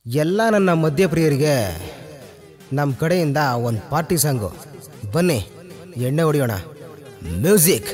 ಎಲ್ಲ ನನ್ನ ಮಧ್ಯಪ್ರಿಯರಿಗೆ ನಮ್ಮ ಕಡೆಯಿಂದ ಒಂದು ಪಾರ್ಟಿ ಸಾಂಗು ಬನ್ನಿ ಎಣ್ಣೆ ಹೊಡೆಯೋಣ ಮ್ಯೂಸಿಕ್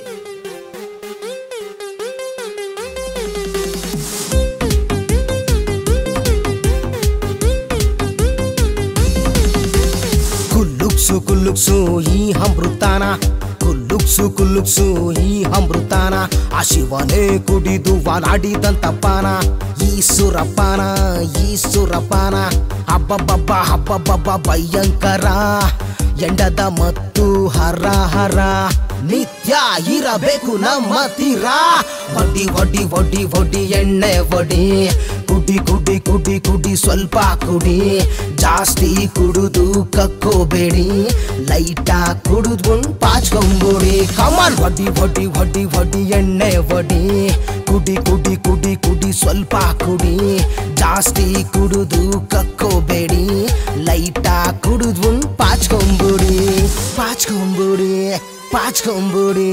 ಕುಲ್ಲುಕ್ಸು ಕುಲ್ಲುಕ್ಸು ಈ ಅಮೃತಾನ ಕುಲ್ಲುಕ್ಸು ಕುಲ್ಲುಕ್ಸು ಈ ಅಮೃತಾನ ಆ ಶಿವನೇ ಕುಡಿದು ವಾಲಾಡಿದಂತ ಪಾನ ಈ ಸುರಪಾನ ಈ ಸುರಪಾನ ಹಬ್ಬಬ್ಬಬ್ಬ ಹಬ್ಬಬ್ಬಬ್ಬ ಭಯಂಕರ ಎಂಡದ ಮತ್ತು ಹರ ಹರ ನಿತ್ಯ ಇರಬೇಕು ನಮ್ಮ ತೀರ ಒಡ್ಡಿ ಒಡ್ಡಿ ಒಡ್ಡಿ ಒಡ್ಡಿ ಎಣ್ಣೆ ಒಡಿ ಕುಡಿ ಕುಡಿ ಕುಡಿ ಕುಡಿ ಸ್ವಲ್ಪ ಕುಡಿ ಜಾಸ್ತಿ ಕುಡುದು ಕಕ್ಕೋಬೇಡಿ ಲೈಟ ಕುಡಿದ್ಕೊಂಡು ಪಾಚ್ಕೊಂಬಿಡಿ ಕಮಾನ್ ಒಡ್ಡಿ ಒಡ್ಡಿ ಒಡ್ಡಿ ಒಡ್ಡಿ ಎಣ್ಣೆ ಒಡಿ ಕುಡಿ ಕುಡಿ ಕುಡಿ ಕುಡಿ ಸ್ವಲ್ಪ ಕುಡಿ ಜಾಸ್ತಿ ಕುಡುದು ಕಕ್ಕೋಬೇಡಿ ಲೈಟ ಕುಡಿದ್ಕೊಂಡು ಪಾಚ್ಕೊಂಬಿಡಿ ಪಾಚ್ಕೊಂಬಿಡಿ ಪಾಚ್ಕೊಂಬಿಡಿ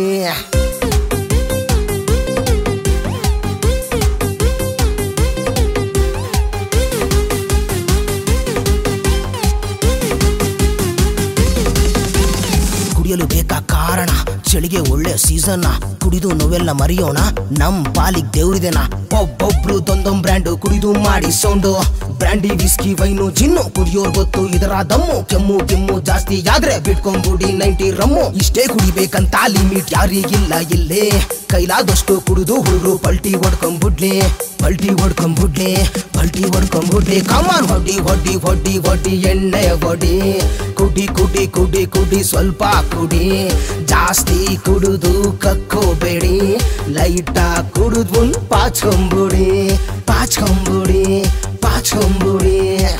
ಕುಡಿಯಲು ಬೇಕಾ ಕಾರಣ ಚಳಿಗೆ ಒಳ್ಳೆ ಸೀಸನ್ ಕುಡಿದು ನಾವೆಲ್ಲ ಮರೆಯೋಣ ನಮ್ ಪಾಲಿಗ್ ದೇವ್ರಿದೆನ ಒಬ್ಬೊಬ್ರು ದೊಂದೊಂದ್ ಬ್ರ್ಯಾಂಡು ಕುಡಿದು ಮಾಡಿ sound brandy whisky wine gin ಕುಡಿಯೋರ್ ಗೊತ್ತು ಇದರ ದಮ್ಮು ಕೆಮ್ಮು ಕೆಮ್ಮು ಜಾಸ್ತಿ ಆದ್ರೆ ಬಿಟ್ಕೊಂಡ್ಬಿಡಿ ನೈಂಟಿ ರಮ್ಮು ಇಷ್ಟೇ ಕುಡಿಬೇಕಂತ ಲಿಮಿಟ್ ಯಾರಿಗಿಲ್ಲ ಇಲ್ಲೇ ಕೈಲಾದಷ್ಟು ಕುಡಿದು ಹುಡುಗರು ಪಲ್ಟಿ ಹೊಡ್ಕೊಂಡ್ಬಿಡ್ಲಿ ಪಲ್ಟಿ ಹೊಡ್ಕೊಂಡ್ಬಿಡ್ಲಿ ಪಲ್ಟಿ ಹೊಡ್ಕೊಂಡ್ಬಿಡ್ಲಿ ಕಮಾನ್ ಹೊಡಿ ಹೊಡಿ ಹೊಡಿ ಹೊಡಿ ಎಣ್ಣೆ ಹೊಡಿ ಕುಡಿ ಕುಡಿ ಕುಡಿ ಕುಡಿ ಸ್ವಲ್ಪ ಕುಡಿ ಜಾಸ್ತಿ ಕುಡಿದು ಕಕ್ಕೋಬೇಡಿ ಲೈಟ ಕುಡಿದು ಪಾಚ್ಕೊಂಬಿಡಿ ಪಾಚ್ಕೊಂಬಿಡಿ ಪಾಚ್ಕೊಂಬಿಡಿ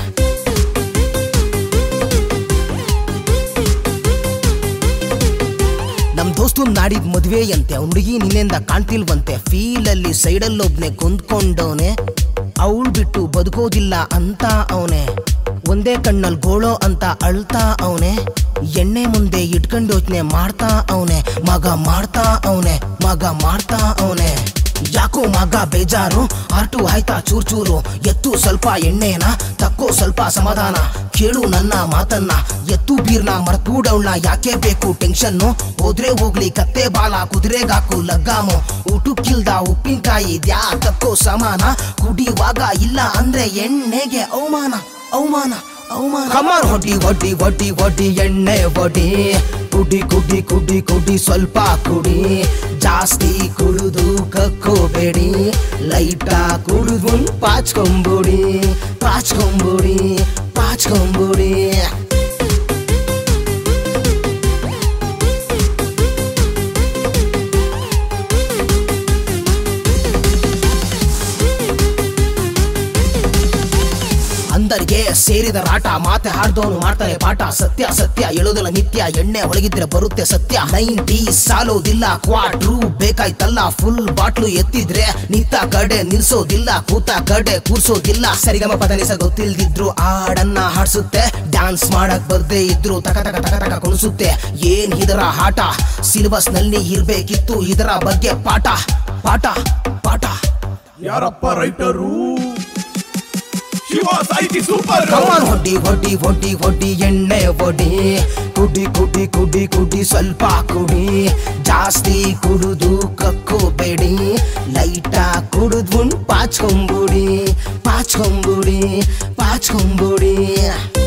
ನಮ್ ದೋಸ್ತು ನಾಡಿದ್ ಮದ್ವೆ ಅಂತೆ ಅವ್ನ್ ಹುಡುಗಿ ನಿನ್ನೆಂದ ಕಾಣ್ತಿಲ್ವಂತೆ ಫೀಲ್ ಅಲ್ಲಿ ಸೈಡಲ್ಲಿ ಒಬ್ನೆ ಕುಂತ್ಕೊಂಡವನೆ ಅವಳು ಬಿಟ್ಟು ಬದುಕೋದಿಲ್ಲ ಅಂತ ಅವನೆ ಒಂದೇ ಕಣ್ಣಲ್ಲಿ ಗೋಳೋ ಅಂತ ಅಳ್ತಾ ಅವನೆ ಎಣ್ಣೆ ಮುಂದೆ ಇಟ್ಕೊಂಡು ಯೋಚನೆ ಮಾಡ್ತಾ ಅವನೆ ಮಗ ಮಾಡ್ತಾ ಅವನೆ ಮಗ ಮಾಡ್ತಾ ಅವನೆ ಯಾಕೋ ಮಗ ಬೇಜಾರು ಆರ್ಟು ಆಯ್ತಾ ಚೂರ್ ಚೂರು ಎತ್ತು ಸ್ವಲ್ಪ ಎಣ್ಣೆನ ತಕ್ಕೋ ಸ್ವಲ್ಪ ಸಮಾಧಾನ ಕೇಳು ನನ್ನ ಮಾತನ್ನ ಎತ್ತು ಬೀರ್ನ ಮರ್ತ್ಬಿಡವ್ನ ಯಾಕೆ ಬೇಕು ಟೆನ್ಷನ್ನು ಹೋದ್ರೆ ಹೋಗ್ಲಿ ಕತ್ತೆ ಬಾಲ ಕುದುರೆಗಾಕು ಲಗ್ಗಾಮು ಊಟಕ್ಕಿಲ್ದ ಉಪ್ಪಿನಕಾಯಿ ದ್ಯಾ ತಕ್ಕೋ ಸಮಾನ ಕುಡಿಯುವಾಗ ಇಲ್ಲ ಅಂದ್ರೆ ಎಣ್ಣೆಗೆ ಅವಮಾನ ಅವಮಾನ ಅವಮಾನ ಕಮಾನ್ ಹೊಡಿ ಹೊಡಿ ಹೊಡಿ ಹೊಡಿ ಎಣ್ಣೆ ಹೊಡಿ ಕುಡಿ ಕುಡಿ ಕುಡಿ ಕುಡಿ ಸ್ವಲ್ಪ ಕುಡಿ ಜಾಸ್ತಿ ಕುಡಿದು ಕಕ್ಕೋಬೇಡಿ ಲೈಟ ಕುಡಿದು ಪಾಚ್ಕೊಂಬಿಡಿ ಪಾಚ್ಕೊಂಬಿಡಿ ಪಾಚ್ಕೊಂಬಿಡಿ ಅಂದರಿಗೆ ಸೇರಿದ ರಾಟ ಮಾತೆ ಹಾಡ್ದವನು ಮಾಡ್ತಾರೆ ಪಾಠ ಸತ್ಯ ಸತ್ಯ ಹೇಳೋದಿಲ್ಲ ನಿತ್ಯ ಎಣ್ಣೆ ಒಳಗಿದ್ರೆ ಬರುತ್ತೆ ಸತ್ಯ ನೈಂಟಿ ಸಾಲೋದಿಲ್ಲ ಕ್ವಾಟ್ರು ಬೇಕಾಯ್ತಲ್ಲ ಫುಲ್ ಬಾಟ್ಲು ಎತ್ತಿದ್ರೆ ನಿಂತ ಕಡೆ ನಿಲ್ಸೋದಿಲ್ಲ ಕೂತ ಕಡೆ ಕೂರ್ಸೋದಿಲ್ಲ ಸರಿಗಮ ಪದನಿಸ ಗೊತ್ತಿಲ್ದಿದ್ರು ಹಾಡನ್ನ ಹಾಡ್ಸುತ್ತೆ ಡ್ಯಾನ್ಸ್ ಮಾಡಕ್ ಬರ್ದೇ ಇದ್ರು ತಕ ತಕ ತಕ ತಕ ಕುಣಿಸುತ್ತೆ ಏನ್ ಇದರ ಆಟ ಸಿಲೆಬಸ್ ನಲ್ಲಿ ಇರ್ಬೇಕಿತ್ತು ಇದರ ಬಗ್ಗೆ ಪಾಠ ಪಾಠ ಪಾಠ ಯಾರಪ್ಪ ರೈಟರು ಶಿವ ಸಾಹಿತಿ ಸೂಪರ್ ಕಮಾನ್ ಹೊಡಿ ಹೊಡಿ ಹೊಡಿ ಹೊಡಿ ಎಣ್ಣೆ ಹೊಡಿ ಕುಡಿ ಕುಡಿ ಕುಡಿ ಕುಡಿ ಸ್ವಲ್ಪ ಕುಡಿ ಜಾಸ್ತಿ ಕುಡಿದು ಕಕ್ಕೋಬೇಡಿ ಲೈಟ ಕುಡಿದ್ಬಿಟ್ಟು ಪಾಚ್ಕೊಂಬಿಡಿ ಪಾಚ್ಕೊಂಬಿಡಿ ಪಾಚ್ಕೊಂಬಿಡಿ